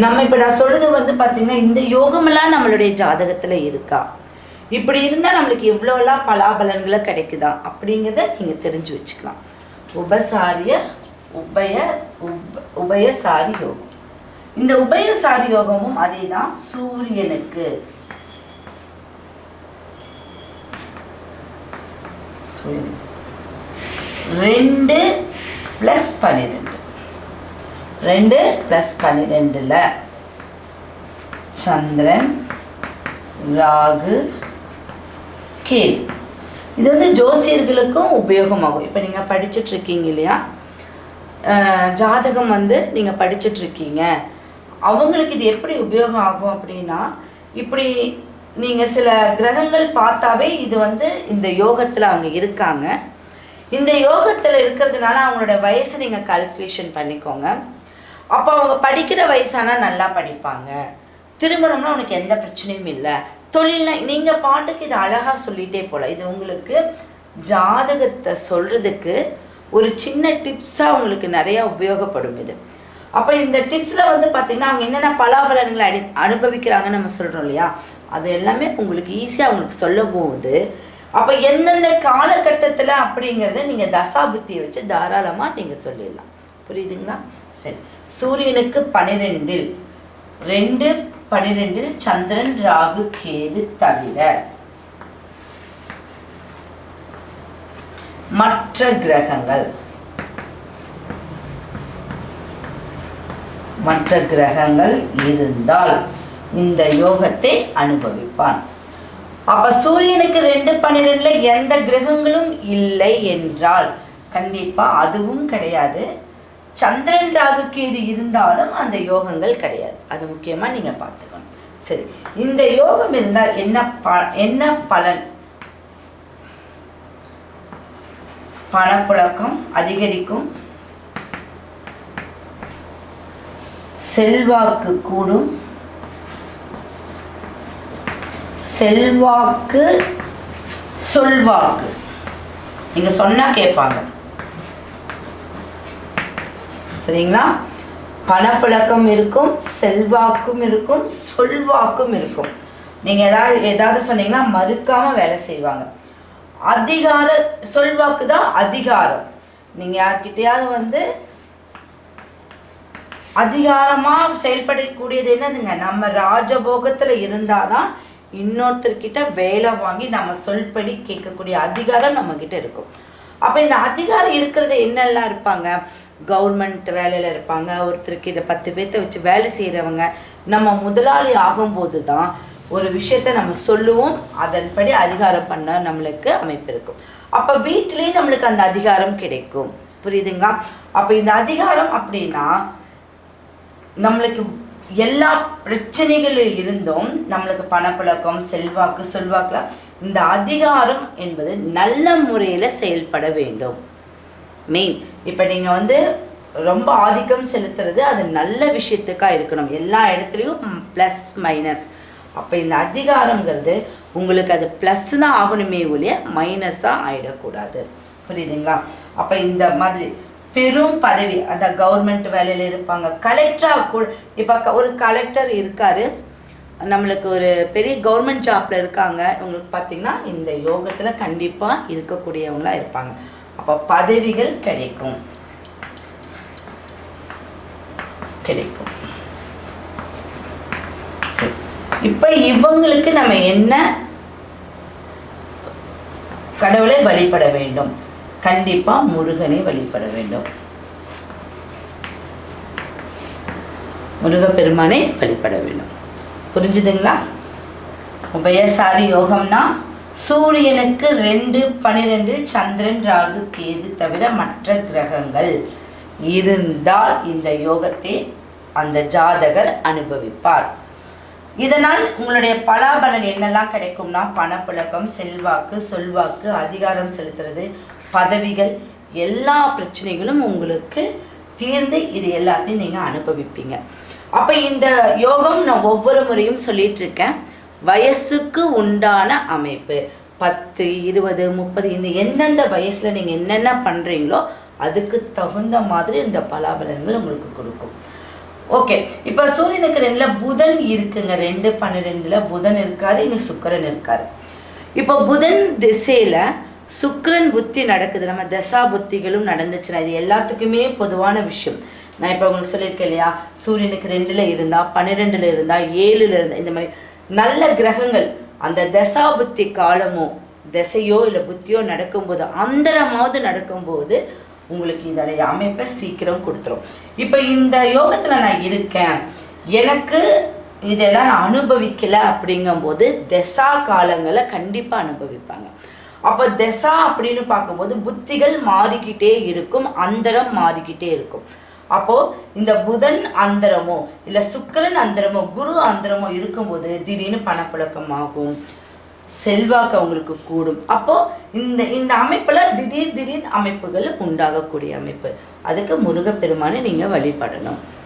நம்ம இப்போ நான் சொல்றது வந்து பார்த்தீங்கன்னா இந்த யோகமெல்லாம் நம்மளுடைய ஜாதகத்தில் இருக்கா இப்படி இருந்தால் நம்மளுக்கு எவ்வளோலாம் பலாபலன்களை கிடைக்குதா அப்படிங்கிறத நீங்கள் தெரிஞ்சு வச்சுக்கலாம் உபசாரிய உபய உப உபயசாரி யோகம் இந்த உபயசாரி யோகமும் அதே தான் சூரியனுக்கு சூரியனுக்கு. ரெண்டு ப்ளஸ் பன்னிரெண்டு ரெண்டு ப்ளஸ் பன்னிரெண்டில் சந்திரன் ராகு கேது இது வந்து ஜோசியர்களுக்கும் உபயோகமாகும் இப்போ நீங்கள் படிச்சுட்டு இருக்கீங்க இல்லையா அஹ் ஜாதகம் வந்து நீங்கள் படிச்சுட்டு இருக்கீங்க அவங்களுக்கு இது எப்படி உபயோகம் ஆகும் அப்படின்னா இப்படி நீங்கள் சில கிரகங்கள் பார்த்தாவே இது வந்து இந்த யோகத்தில் அவங்க இருக்காங்க இந்த யோகத்தில் இருக்கிறதுனால அவங்களோட வயசை நீங்கள் கால்குலேஷன் பண்ணிக்கோங்க அப்போ அவங்க படிக்கிற வயசானா நல்லா படிப்பாங்க திருமணம்னா உனக்கு எந்த பிரச்சனையும் இல்லை தொழில்னா நீங்கள் பாட்டுக்கு இது அழகாக சொல்லிட்டே போகலாம் இது உங்களுக்கு ஜாதகத்தை சொல்கிறதுக்கு ஒரு சின்ன டிப்ஸாக உங்களுக்கு நிறையா உபயோகப்படும் இது அப்போ இந்த டிப்ஸில் வந்து பார்த்திங்கன்னா அவங்க என்னென்ன பலாபலன்களை அடி அனுபவிக்கிறாங்கன்னு நம்ம சொல்கிறோம் இல்லையா அது எல்லாமே உங்களுக்கு ஈஸியாக அவங்களுக்கு சொல்ல போகுது அப்போ எந்தெந்த காலகட்டத்தில் அப்படிங்கிறத நீங்கள் தசாபுத்தியை வச்சு தாராளமாக நீங்கள் சொல்லிடலாம் புரியுதுங்களா சரி சூரியனுக்கு பன்னிரெண்டில் ரெண்டு பன்னிரெண்டில் சந்திரன் ராகு கேது தவிர மற்ற கிரகங்கள் மற்ற கிரகங்கள் இருந்தால் இந்த யோகத்தை அனுபவிப்பான் அப்ப சூரியனுக்கு ரெண்டு பன்னிரெண்டுல எந்த கிரகங்களும் இல்லை என்றால் கண்டிப்பா அதுவும் கிடையாது சந்திரன் ராகுக்கு இது இருந்தாலும் அந்த யோகங்கள் கிடையாது அது முக்கியமா நீங்க பார்த்துக்கணும் சரி இந்த யோகம் இருந்தால் என்ன ப என்ன பலன் பணப்புழக்கம் அதிகரிக்கும் செல்வாக்கு கூடும் செல்வாக்கு சொல்வாக்கு நீங்க சொன்னா கேட்பாங்க சரிங்களா பணப்புழக்கம் இருக்கும் செல்வாக்கும் இருக்கும் சொல்வாக்கும் இருக்கும் நீங்க ஏதாவது ஏதாவது சொன்னீங்கன்னா மறுக்காம வேலை செய்வாங்க அதிகார சொல்வாக்கு தான் அதிகாரம் நீங்க யார்கிட்டயாவது வந்து அதிகாரமா செயல்படக்கூடியது என்னதுங்க நம்ம ராஜபோகத்துல இருந்தாதான் இன்னொருத்தர்கிட்ட வேலை வாங்கி நம்ம சொல்படி கேட்கக்கூடிய அதிகாரம் நம்ம கிட்ட இருக்கும் அப்ப இந்த அதிகாரம் இருக்கிறது என்னெல்லாம் இருப்பாங்க கவர்மெண்ட் வேலையில இருப்பாங்க ஒருத்தர்கிட்ட பத்து பேர்த்த வச்சு வேலை செய்றவங்க நம்ம முதலாளி ஆகும்போது தான் ஒரு விஷயத்த நம்ம சொல்லுவோம் அதன்படி அதிகாரம் பண்ண நம்மளுக்கு அமைப்பு இருக்கும் அப்ப வீட்டிலேயே நம்மளுக்கு அந்த அதிகாரம் கிடைக்கும் புரியுதுங்களா அப்ப இந்த அதிகாரம் அப்படின்னா நம்மளுக்கு எல்லா பிரச்சனைகளில் இருந்தும் நம்மளுக்கு பணப்புழக்கம் செல்வாக்கு சொல்வாக்குலாம் இந்த அதிகாரம் என்பது நல்ல முறையில் செயல்பட வேண்டும் மெயின் இப்போ நீங்கள் வந்து ரொம்ப ஆதிக்கம் செலுத்துறது அது நல்ல விஷயத்துக்காக இருக்கணும் எல்லா இடத்துலையும் ப்ளஸ் மைனஸ் அப்போ இந்த அதிகாரங்கிறது உங்களுக்கு அது ப்ளஸ் தான் ஆகணுமே ஒழிய மைனஸாக ஆகிடக்கூடாது புரியுதுங்களா அப்போ இந்த மாதிரி பெரும் பதவி அந்த கவர்மெண்ட் வேலையில் இருப்பாங்க கலெக்டராக கூட இப்போ ஒரு கலெக்டர் இருக்காரு நம்மளுக்கு ஒரு பெரிய கவர்மெண்ட் ஜாப்ல இருக்காங்க இவங்களுக்கு பார்த்தீங்கன்னா இந்த யோகத்தில் கண்டிப்பாக இருக்கக்கூடியவங்களா இருப்பாங்க அப்போ பதவிகள் கிடைக்கும் கிடைக்கும் சரி இப்போ இவங்களுக்கு நம்ம என்ன கடவுளை வழிபட வேண்டும் கண்டிப்பா முருகனை வழிபட வேண்டும் முருகப்பெருமானை வழிபட வேண்டும் புரிஞ்சுதுங்களா உபயசாரி யோகம்னா சூரியனுக்கு ரெண்டு பன்னிரெண்டு சந்திரன் ராகு கேது தவிர மற்ற கிரகங்கள் இருந்தால் இந்த யோகத்தை அந்த ஜாதகர் அனுபவிப்பார் இதனால் உங்களுடைய பலாபலன் என்னெல்லாம் கிடைக்கும்னா பணப்புழக்கம் செல்வாக்கு சொல்வாக்கு அதிகாரம் செலுத்துறது பதவிகள் எல்லா பிரச்சனைகளும் உங்களுக்கு தீர்ந்து இது எல்லாத்தையும் நீங்கள் அனுபவிப்பீங்க அப்போ இந்த யோகம் நான் ஒவ்வொரு முறையும் சொல்லிட்டு இருக்கேன் வயசுக்கு உண்டான அமைப்பு பத்து இருபது முப்பது இந்த எந்தெந்த வயசில் நீங்கள் என்னென்ன பண்ணுறீங்களோ அதுக்கு தகுந்த மாதிரி இந்த பலாபலன்கள் உங்களுக்கு கொடுக்கும் ஓகே இப்போ சூரியனுக்கு ரெண்டுல புதன் இருக்குங்க ரெண்டு பன்னிரெண்டுல புதன் இருக்காரு இன்னும் சுக்கிரன் இருக்காரு இப்போ புதன் திசையில சுக்கிரன் புத்தி நடக்குது நம்ம தசா புத்திகளும் நடந்துச்சுன்னா இது எல்லாத்துக்குமே பொதுவான விஷயம் நான் இப்போ உங்களுக்கு சொல்லியிருக்கேன் இல்லையா சூரியனுக்கு ரெண்டுல இருந்தா பன்னிரெண்டுல இருந்தா ஏழுல இருந்தா இந்த மாதிரி நல்ல கிரகங்கள் அந்த தசா புத்தி காலமோ திசையோ இல்லை புத்தியோ நடக்கும்போது அந்தரமாவது நடக்கும்போது உங்களுக்கு இதோடைய அமைப்பை சீக்கிரம் கொடுத்துரும் இப்போ இந்த யோகத்தில் நான் இருக்கேன் எனக்கு இதெல்லாம் நான் அனுபவிக்கல அப்படிங்கும்போது தெசா காலங்களை கண்டிப்பாக அனுபவிப்பாங்க அப்போ தெசா அப்படின்னு பார்க்கும்போது புத்திகள் மாறிக்கிட்டே இருக்கும் அந்தரம் மாறிக்கிட்டே இருக்கும் அப்போ இந்த புதன் அந்தரமோ இல்லை சுக்கிரன் அந்தரமோ குரு அந்தரமோ இருக்கும்போது திடீர்னு பணப்புழக்கமாகும் செல்வாக்கு அவங்களுக்கு கூடும் அப்போ இந்த இந்த அமைப்புல திடீர் திடீர் அமைப்புகள் உண்டாகக்கூடிய அமைப்பு அதுக்கு முருகப்பெருமானை நீங்க வழிபடணும்